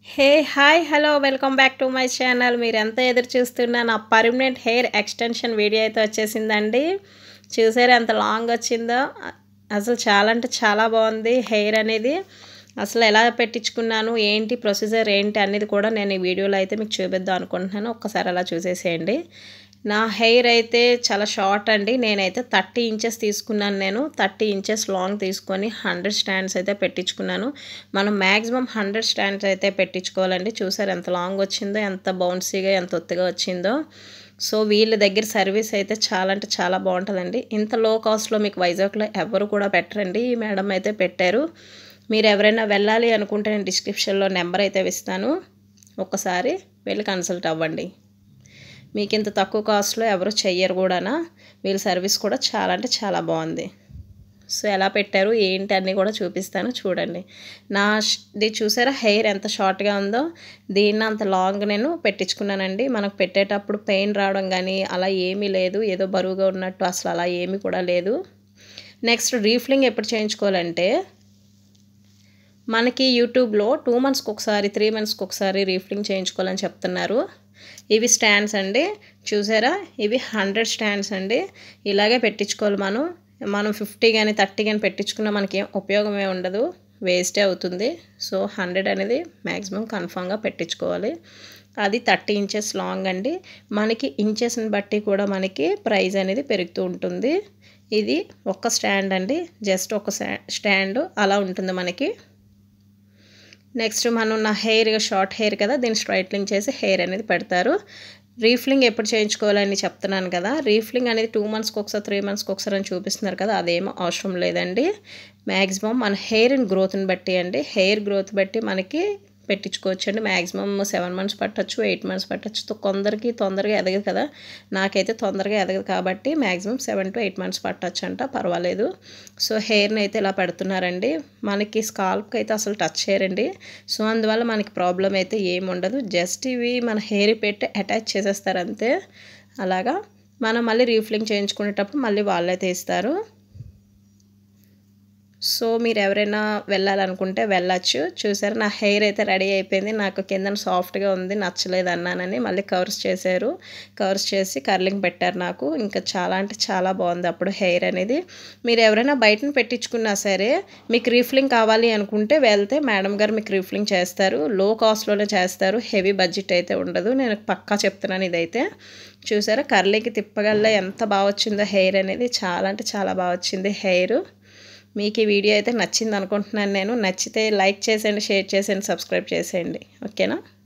hey hi hello welcome back to my channel మీరు ఎంత ఎదురు చూస్తున్నా నా పర్మనెంట్ హెయిర్ ఎక్స్టెన్షన్ వీడియో అయితే వచ్చేసిందండి చూసారా ఎంత లాంగ్ వచ్చిందో అసలు చాలా అంటే చాలా బాగుంది హెయిర్ అనేది అసలు ఎలా పెట్టించుకున్నాను ఏంటి ప్రొసీజర్ ఏంటి అనేది కూడా నేను ఈ వీడియోలో అయితే మీకు చూపిద్దాం అనుకుంటున్నాను ఒక్కసారి అలా చూసేసేయండి నా హెయిర్ అయితే చాలా షార్ట్ అండి నేనైతే థర్టీ ఇంచెస్ తీసుకున్నాను నేను థర్టీ ఇంచెస్ లాంగ్ తీసుకొని హండ్రెడ్ స్టాండ్స్ అయితే పెట్టించుకున్నాను మనం మ్యాక్సిమం హండ్రెడ్ స్టాండ్స్ అయితే పెట్టించుకోవాలండి చూసారు ఎంత లాంగ్ వచ్చిందో ఎంత బౌన్సీగా ఎంత ఒత్తిగా వచ్చిందో సో వీళ్ళ దగ్గర సర్వీస్ అయితే చాలా అంటే చాలా బాగుంటుందండి ఇంత లో కాస్ట్లో మీకు వైజాగ్లో ఎవరు కూడా పెట్టరండి ఈ మేడం అయితే పెట్టారు మీరు ఎవరైనా వెళ్ళాలి అనుకుంటే నేను డిస్క్రిప్షన్లో నెంబర్ అయితే ఇస్తాను ఒక్కసారి వెళ్ళి కన్సల్ట్ అవ్వండి మీకు ఇంత తక్కువ కాస్ట్లో ఎవరు చెయ్యరు కూడానా వీళ్ళ సర్వీస్ కూడా చాలా అంటే చాలా బాగుంది సో ఎలా పెట్టారు ఏంటి అన్నీ కూడా చూపిస్తాను చూడండి నా ఇది చూసారా హెయిర్ ఎంత షార్ట్గా ఉందో దీన్ని అంత లాంగ్ నేను పెట్టించుకున్నానండి మనకు పెట్టేటప్పుడు పెయిన్ రావడం కానీ అలా ఏమీ లేదు ఏదో బరువుగా ఉన్నట్టు అసలు అలా ఏమీ కూడా లేదు నెక్స్ట్ రీఫ్లింగ్ ఎప్పుడు చేయించుకోవాలంటే మనకి యూట్యూబ్లో టూ మంత్స్కి ఒకసారి త్రీ మంత్స్కి ఒకసారి రీఫ్లింగ్ చేయించుకోవాలని చెప్తున్నారు ఇవి స్టాండ్స్ అండి చూసారా ఇవి హండ్రెడ్ స్టాండ్స్ అండి ఇలాగే పెట్టించుకోవాలి మనం మనం ఫిఫ్టీ కానీ థర్టీ కానీ పెట్టించుకున్నా మనకి ఏం ఉపయోగమే ఉండదు వేస్టే అవుతుంది సో హండ్రెడ్ అనేది మ్యాక్సిమం కన్ఫామ్గా పెట్టించుకోవాలి అది థర్టీ ఇంచెస్ లాంగ్ అండి మనకి ఇంచెస్ని బట్టి కూడా మనకి ప్రైస్ అనేది పెరుగుతూ ఉంటుంది ఇది ఒక్క స్టాండ్ అండి జస్ట్ ఒక స్టాండ్ అలా ఉంటుంది మనకి నెక్స్ట్ మనం నా హెయిర్ షార్ట్ హెయిర్ కదా దీన్ని స్ట్రైట్లింగ్ చేసి హెయిర్ అనేది పెడతారు రీఫ్లింగ్ ఎప్పుడు చేయించుకోవాలని చెప్తున్నాను కదా రీఫ్లింగ్ అనేది టూ మంత్స్కి ఒకసారి త్రీ మంత్స్కి ఒకసారి అని చూపిస్తున్నారు కదా అదేమో అవసరం లేదండి మ్యాక్సిమం మన హెయిర్ గ్రోత్ని బట్టి అండి హెయిర్ గ్రోత్ బట్టి మనకి పెట్టించుకోవచ్చు అండి మ్యాక్సిమం సెవెన్ మంత్స్ పట్టచ్చు ఎయిట్ మంత్స్ పట్టచ్చు కొందరికి తొందరగా ఎదగదు కదా నాకైతే తొందరగా ఎదగదు కాబట్టి maximum seven to eight months పట్టచ్చు అంట పర్వాలేదు సో హెయిర్ని అయితే ఇలా పెడుతున్నారండి మనకి స్కాల్ప్కి అయితే అసలు టచ్ చేయరండి సో అందువల్ల మనకి ప్రాబ్లం అయితే ఏముండదు జస్ట్ ఇవి మన హెయిర్ పెట్టి అటాచ్ చేసేస్తారు అంతే అలాగా మనం మళ్ళీ రీఫ్లింగ్ చేయించుకునేటప్పుడు మళ్ళీ వాళ్ళైతే ఇస్తారు సో మీరు ఎవరైనా వెళ్ళాలనుకుంటే వెళ్ళచ్చు చూసారు నా హెయిర్ అయితే రెడీ అయిపోయింది నాకు కింద సాఫ్ట్గా ఉంది నచ్చలేదు అన్నానని మళ్ళీ కవర్స్ చేశారు కవర్స్ చేసి కర్లింగ్ పెట్టారు నాకు ఇంకా చాలా అంటే చాలా బాగుంది అప్పుడు హెయిర్ అనేది మీరు ఎవరైనా బయటను పెట్టించుకున్నా సరే మీకు రీఫ్లింగ్ కావాలి అనుకుంటే వెళ్తే మేడం గారు మీకు రీఫ్లింగ్ చేస్తారు లో కాస్ట్లోనే చేస్తారు హెవీ బడ్జెట్ అయితే ఉండదు నేను పక్కా చెప్తున్నాను ఇదైతే చూసారా కర్లీకి తిప్పగల్లా ఎంత బాగా వచ్చిందో హెయిర్ అనేది చాలా అంటే చాలా బాగా వచ్చింది హెయిర్ మీకు ఈ వీడియో అయితే నచ్చింది అనుకుంటున్నాను నేను నచ్చితే లైక్ చేసేయండి షేర్ చేసేయండి సబ్స్క్రైబ్ చేసేయండి ఓకేనా